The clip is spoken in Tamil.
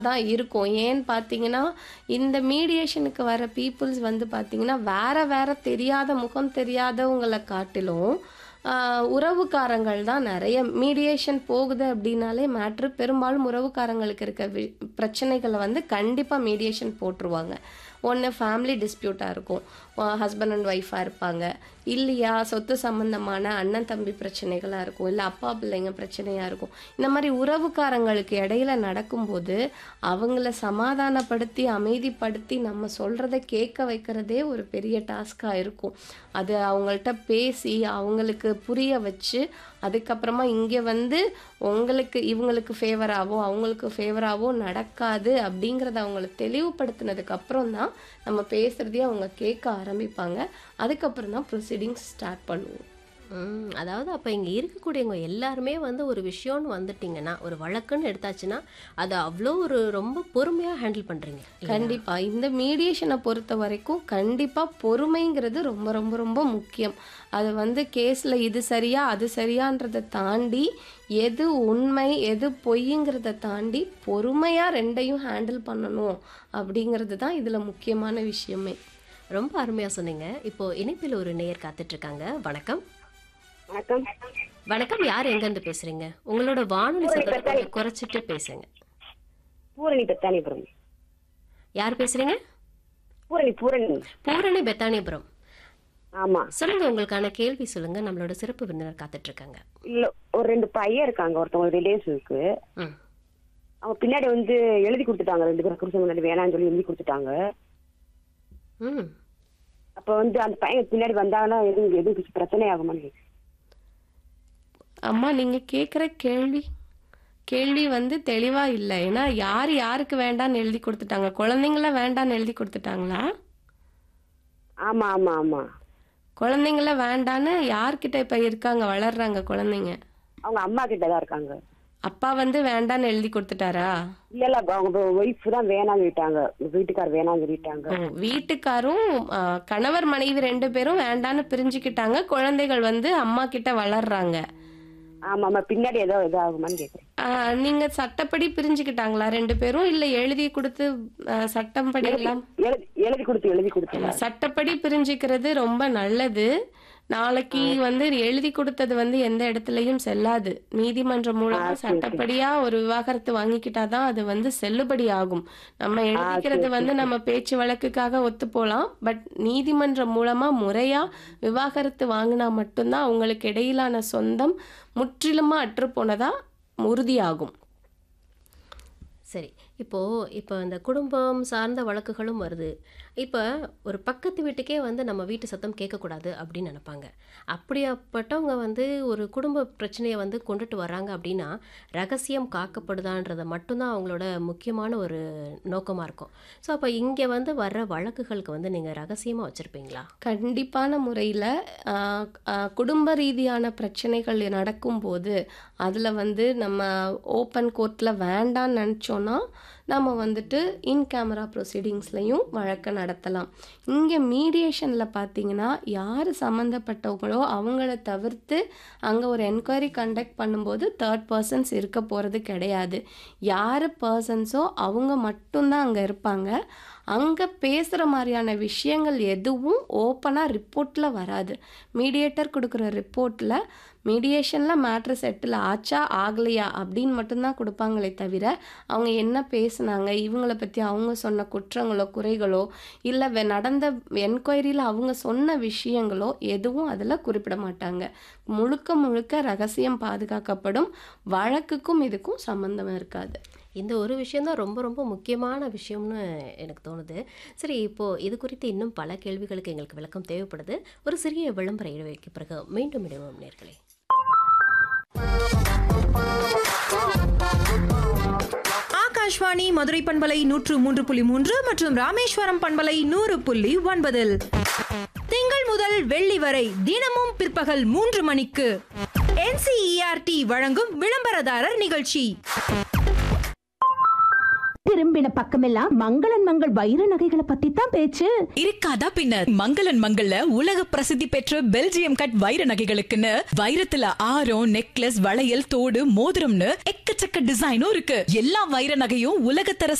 தான் இருக்கும் ஏன்னு பார்த்தீங்கன்னா இந்த மீடியேஷனுக்கு வர பீப்புள்ஸ் வந்து பார்த்தீங்கன்னா வேற வேற தெரியாத முகம் தெரியாதவங்களை காட்டிலும் ஆஹ், உறவுக்காரங்கள் தான் நிறைய மீடியேஷன் போகுது அப்படின்னாலே மேட்ரு பெரும்பாலும் உறவுக்காரங்களுக்கு இருக்க வி பிரச்சனைகளை வந்து கண்டிப்பாக மீடியேஷன் போட்டுருவாங்க ஒன்று ஃபேமிலி டிஸ்பியூட்டாக இருக்கும் ஹஸ்பண்ட் அண்ட் ஒய்ஃபாக இருப்பாங்க இல்லையா சொத்து சம்பந்தமான அண்ணன் தம்பி பிரச்சனைகளாக இருக்கும் இல்லை அப்பா பிள்ளைங்க பிரச்சனையாக இருக்கும் இந்த மாதிரி உறவுக்காரங்களுக்கு இடையில நடக்கும்போது அவங்கள சமாதானப்படுத்தி அமைதிப்படுத்தி நம்ம சொல்கிறத கேட்க வைக்கிறதே ஒரு பெரிய டாஸ்காக இருக்கும் அது அவங்கள்ட்ட பேசி அவங்களுக்கு புரிய வச்சு அதுக்கப்புறமா இங்கே வந்து உங்களுக்கு இவங்களுக்கு ஃபேவராகவோ அவங்களுக்கு ஃபேவராகவோ நடக்காது அப்படிங்கிறத அவங்கள தெளிவுபடுத்தினதுக்கு அப்புறம் தான் நம்ம பேசுகிறதையே அவங்க கேட்க ஆரம்பிப்பாங்க அதுக்கப்புறம் தான் ப்ரொசீடிங்ஸ் ஸ்டார்ட் பண்ணுவோம் ம், அதாவது அப்போ இங்கே இருக்கக்கூடியவங்க எல்லாருமே வந்து ஒரு விஷயம்னு வந்துட்டிங்கன்னா ஒரு வழக்குன்னு எடுத்தாச்சுன்னா அதை அவ்வளோ ஒரு ரொம்ப பொறுமையாக ஹேண்டில் பண்ணுறீங்க கண்டிப்பா இந்த மீடியேஷனை பொறுத்த வரைக்கும் கண்டிப்பா பொறுமைங்கிறது ரொம்ப ரொம்ப ரொம்ப முக்கியம் அது வந்து கேஸ்ல இது சரியா அது சரியான்றதை தாண்டி எது உண்மை எது பொய்ங்கிறத தாண்டி பொறுமையா ரெண்டையும் ஹேண்டில் பண்ணணும் அப்படிங்கிறது தான் இதுல முக்கியமான விஷயமே ரொம்ப அருமையாக சொன்னீங்க இப்போ இணைப்பில் ஒரு நேயர் காத்துட்ருக்காங்க வணக்கம் வணக்கம் வணக்கம் யார் எங்கேருந்து பேசுகிறீங்க உங்களோட வானொலி சத்தத்தை கொஞ்சம் குறைச்சிட்டு பேசுங்க பூரணி பெத்தானிபுரம் யார் பேசுகிறீங்க பூரணி பூரணி பூரணி பெத்தானிபுரம் ஆமா சொல்லுங்க உங்களுக்கான கேள்வி சொல்லுங்க நம்மளோட சிறப்பு விருந்தினர் காத்துட்ருக்காங்க இல்ல ஒரு ரெண்டு பையன் இருக்காங்க ஒருத்தவங்க ரிலேஷனுக்கு ம் அவங்க பின்னாடி வந்து எழுதி கொடுத்துட்டாங்க ரெண்டு பேரும் புருஷன் முன்னாடி வேணாம்னு சொல்லி எழுதி கொடுத்துட்டாங்க ம் அப்ப வந்து அந்த பையன் பின்னாடி வந்தாங்கன்னா எதுவும் எதுவும் பிரச்சனை ஆகுமான்னு கேக்குறேன். அம்மா நீங்க கேட்குற கேள்வி கேள்வி வந்து தெளிவா இல்லை ஏன்னா யார் யாருக்கு வேண்டான்னு எழுதி கொடுத்துட்டாங்க குழந்தைங்கள வேண்டான்னு எழுதி கொடுத்துட்டாங்களா ஆமா ஆமா ஆமா குழந்தைங்கள வேண்டான்னு யார்கிட்ட இப்ப இருக்காங்க வளர்றாங்க குழந்தைங்க அவங்க அம்மா கிட்ட தான் இருக்காங்க அப்பா வந்து வேண்டான்னு எழுதி கொடுத்துட்டாரா இல்ல இல்ல அவங்க ஒய்ஃப் தான் வேணாம்னு சொல்லிட்டாங்க வீட்டுக்கார் வேணாம்னு சொல்லிட்டாங்க ஓ, வீட்டுக்காரும் ஆ, கணவர் மனைவி ரெண்டு பேரும் வேண்டான்னு பிரிஞ்சுக்கிட்டாங்க குழந்தைகள் வந்து அம்மா கிட்ட வளர்றாங்க ஆமா ஆமா பின்னாடி ஏதோ இது ஆகுமான்னு கேக்குறேன் ஆ, நீங்க சட்டப்படி பிரிஞ்சுக்கிட்டாங்களா ரெண்டு பேரும் இல்ல எழுதி கொடுத்து ஆ, சட்டம் படி எல்லாம் எழுதி எழுதி கொடுத்து எழுதி கொடுத்து சட்டப்படி பிரிஞ்சுக்கிறது ரொம்ப நல்லது நாளைக்கு வந்து எழுதி கொடுத்தது வந்து எந்த இடத்துலயும் செல்லாது நீதிமன்றம் மூலமா சட்டப்படியா ஒரு விவாகரத்து வாங்கிக்கிட்டாதான் அது வந்து செல்லுபடி ஆகும் நம்ம எழுதிக்கிறது வந்து நம்ம பேச்சு வழக்குக்காக ஒத்து போலாம் பட் நீதிமன்றம் மூலமா முறையா விவாகரத்து வாங்கினா மட்டும்தான் அவங்களுக்கு இடையிலான சொந்தம் முற்றிலுமா அற்று போனதா உறுதியாகும் சரி இப்போது இப்போ இந்த குடும்பம் சார்ந்த வழக்குகளும் வருது இப்போ ஒரு பக்கத்து வீட்டுக்கே வந்து நம்ம வீட்டு சத்தம் கேட்கக்கூடாது அப்படின்னு நினைப்பாங்க அப்படியாப்பட்டவங்க வந்து ஒரு குடும்ப பிரச்சனையை வந்து கொண்டுட்டு வராங்க அப்படின்னா ரகசியம் காக்கப்படுதான்றதை மட்டும்தான் அவங்களோட முக்கியமான ஒரு நோக்கமாக இருக்கும் ஸோ அப்போ இங்கே வந்து வர்ற வழக்குகளுக்கு வந்து நீங்கள் ரகசியமாக வச்சுருப்பீங்களா கண்டிப்பான முறையில் குடும்ப ரீதியான பிரச்சனைகள் நடக்கும்போது அதில் வந்து நம்ம ஓப்பன் கோர்ட்டில் வேண்டான்னு நினச்சோன்னா நம்ம வந்துட்டு இன் கேமரா ப்ரொசீடிங்ஸ்லையும் வழக்கை நடத்தலாம் இங்கே மீடியேஷனில் பார்த்தீங்கன்னா யார் சம்மந்தப்பட்டவங்களோ அவங்கள தவிர்த்து அங்கே ஒரு என்கொயரி கண்டக்ட் பண்ணும்போது தேர்ட் பர்சன்ஸ் இருக்க போகிறது கிடையாது யார் பர்சன்ஸோ அவங்க மட்டும்தான் அங்கே இருப்பாங்க அங்கே பேசுகிற மாதிரியான விஷயங்கள் எதுவும் ஓப்பனாக ரிப்போர்ட்டில் வராது மீடியேட்டர் கொடுக்குற ரிப்போர்ட்டில் மீடியேஷனில் மேட்ரு செட்டில் ஆச்சா ஆகலையா அப்படின்னு மட்டும்தான் கொடுப்பாங்களே தவிர அவங்க என்ன பேசுனாங்க இவங்கள பற்றி அவங்க சொன்ன குற்றங்களோ குறைகளோ இல்லை நடந்த என்கொயரியில் அவங்க சொன்ன விஷயங்களோ எதுவும் அதில் குறிப்பிட மாட்டாங்க முழுக்க முழுக்க ரகசியம் பாதுகாக்கப்படும் வழக்குக்கும் இதுக்கும் சம்மந்தம் இருக்காது இந்த ஒரு விஷயம்தான் ரொம்ப ரொம்ப முக்கியமான விஷயம்னு எனக்கு தோணுது சரி இப்போது இது குறித்து இன்னும் பல கேள்விகளுக்கு எங்களுக்கு விளக்கம் தேவைப்படுது ஒரு சிறிய விளம்பர இடைவெளிக்கு பிறகு மீண்டும் இடைவோம் நேர்களே ஆகாஷ்வாணி மதுரை பண்பலை நூற்று மூன்று புள்ளி மூன்று மற்றும் ராமேஸ்வரம் பண்பலை நூறு புள்ளி ஒன்பதில் திங்கள் முதல் வெள்ளி வரை தினமும் பிற்பகல் மூன்று மணிக்கு NCERT வழங்கும் விளம்பரதாரர் நிகழ்ச்சி திரும்பின பக்கமெல்லாம் மங்களன் மங்கள் வைர நகைகளை பத்தி தான் பேச்சு இருக்காதா பின்ன மங்களன் மங்கள்ல உலக பிரசித்தி பெற்ற பெல்ஜியம் கட் வைர நகைகளுக்குன்னு வைரத்துல ஆரம் நெக்லஸ் வளையல் தோடு மோதிரம்னு எக்கச்சக்க டிசைனும் இருக்கு எல்லா வைர நகையும் உலகத்தர